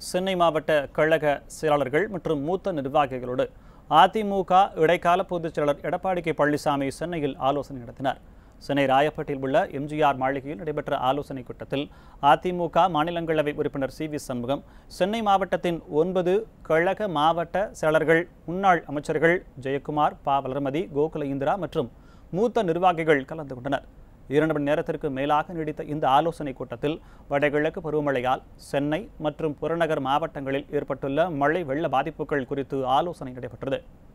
சென்னை மாவட்ட கழக செயலாளர்கள் மற்றும் மூத்த நிர்வாகிகளோடு அதிமுக இடைக்கால பொதுச் செயலாளர் எடப்பாடி கே பழனிசாமி சென்னையில் ஆலோசனை நடத்தினார் சென்னை ராயப்பேட்டையில் உள்ள எம்ஜிஆர் மாளிகையில் நடைபெற்ற ஆலோசனைக் கூட்டத்தில் அதிமுக மாநிலங்களவை உறுப்பினர் சி வி சண்முகம் சென்னை மாவட்டத்தின் ஒன்பது கழக மாவட்ட செயலர்கள் முன்னாள் அமைச்சர்கள் ஜெயக்குமார் ப வளர்மதி கோகுல இந்திரா மற்றும் மூத்த நிர்வாகிகள் கலந்து கொண்டனர் இரண்டு மணி நேரத்திற்கு மேலாக நீடித்த இந்த ஆலோசனைக் கூட்டத்தில் வடகிழக்கு பருவமழையால் சென்னை மற்றும் புறநகர் மாவட்டங்களில் ஏற்பட்டுள்ள மழை வெள்ள பாதிப்புகள் குறித்து ஆலோசனை நடைபெற்றது